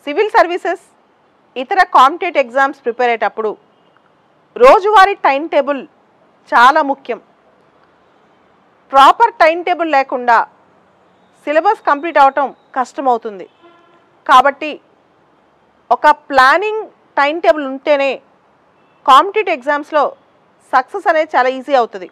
civil services ఇతర competitive exams prepare అయ్యేటప్పుడు రోజువారీ టైం టేబుల్ చాలా ముఖ్యం ప్రాపర్ టైం టేబుల్ లేకుండా సిలబస్ కంప్లీట్ అవటం కష్టమవుతుంది కాబట్టి ఒక ప్లానింగ్ టైం టేబుల్ ఉంటేనే కాంపిటేటివ్ ఎగ్జామ్స్లో సక్సెస్ అనేది చాలా ఈజీ అవుతుంది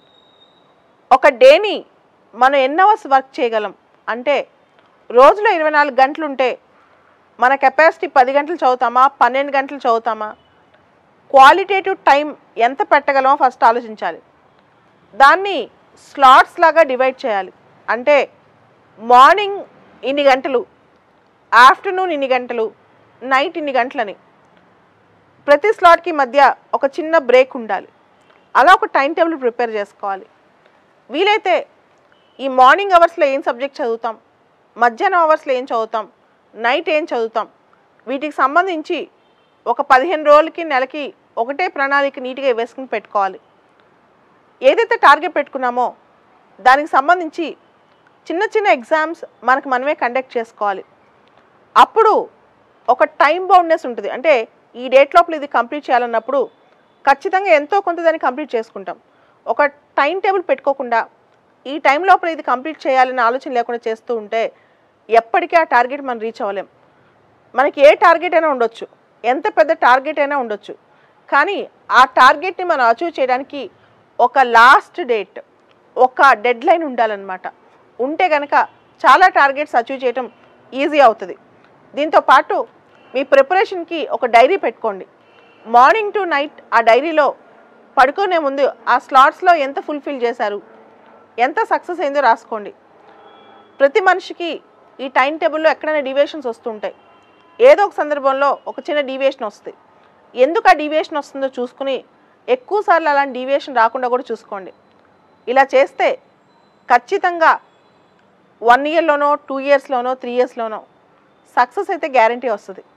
ఒక డేని మనం ఎన్ని అవర్స్ వర్క్ చేయగలం అంటే రోజులో ఇరవై నాలుగు గంటలు ఉంటే మన కెపాసిటీ పది గంటలు చదువుతామా పన్నెండు గంటలు చదువుతామా క్వాలిటేటివ్ టైం ఎంత పెట్టగలమో ఫస్ట్ ఆలోచించాలి దాన్ని స్లాట్స్ లాగా డివైడ్ చేయాలి అంటే మార్నింగ్ ఇన్ని గంటలు ఆఫ్టర్నూన్ ఇన్ని గంటలు నైట్ ఇన్ని గంటలని ప్రతి స్లాట్కి మధ్య ఒక చిన్న బ్రేక్ ఉండాలి అలా ఒక టైం టేబుల్ ప్రిపేర్ చేసుకోవాలి వీలైతే ఈ మార్నింగ్ అవర్స్లో ఏం సబ్జెక్ట్ చదువుతాం మధ్యాహ్నం అవర్స్లో ఏం చదువుతాం నైట్ ఏం చదువుతాం వీటికి సంబంధించి ఒక పదిహేను రోజులకి నెలకి ఒకటే ప్రణాళిక నీట్గా వేసుకుని పెట్టుకోవాలి ఏదైతే టార్గెట్ పెట్టుకున్నామో దానికి సంబంధించి చిన్న చిన్న ఎగ్జామ్స్ మనకు మనమే కండక్ట్ చేసుకోవాలి అప్పుడు ఒక టైం బౌండ్నెస్ ఉంటుంది అంటే ఈ డేట్ లోపల ఇది కంప్లీట్ చేయాలన్నప్పుడు ఖచ్చితంగా ఎంతో కొంత దాన్ని కంప్లీట్ చేసుకుంటాం ఒక టైం టేబుల్ పెట్టుకోకుండా ఈ టైం లోపల ఇది కంప్లీట్ చేయాలనే ఆలోచన లేకుండా చేస్తూ ఉంటే ఎప్పటికీ ఆ టార్గెట్ మనం రీచ్ అవ్వలేం మనకి ఏ టార్గెట్ అయినా ఉండొచ్చు ఎంత పెద్ద టార్గెట్ అయినా ఉండొచ్చు కానీ ఆ టార్గెట్ని మనం అచీవ్ చేయడానికి ఒక లాస్ట్ డేట్ ఒక డెడ్ లైన్ ఉండాలన్నమాట ఉంటే కనుక చాలా టార్గెట్స్ అచీవ్ చేయటం ఈజీ అవుతుంది దీంతో పాటు మీ ప్రిపరేషన్కి ఒక డైరీ పెట్టుకోండి మార్నింగ్ టు నైట్ ఆ డైరీలో పడుకునే ముందు ఆ స్లాట్స్లో ఎంత ఫుల్ఫిల్ చేశారు ఎంత సక్సెస్ అయిందో రాసుకోండి ప్రతి మనిషికి ఈ టైం టేబుల్లో ఎక్కడైనా డీవియేషన్స్ వస్తుంటాయి ఏదో ఒక సందర్భంలో ఒక చిన్న డీవియేషన్ వస్తుంది ఎందుకు ఆ డీవియేషన్ వస్తుందో చూసుకుని ఎక్కువసార్లు అలాంటి డీవియేషన్ రాకుండా కూడా చూసుకోండి ఇలా చేస్తే ఖచ్చితంగా వన్ ఇయర్లోనో టూ ఇయర్స్లోనో త్రీ ఇయర్స్లోనో సక్సెస్ అయితే గ్యారంటీ వస్తుంది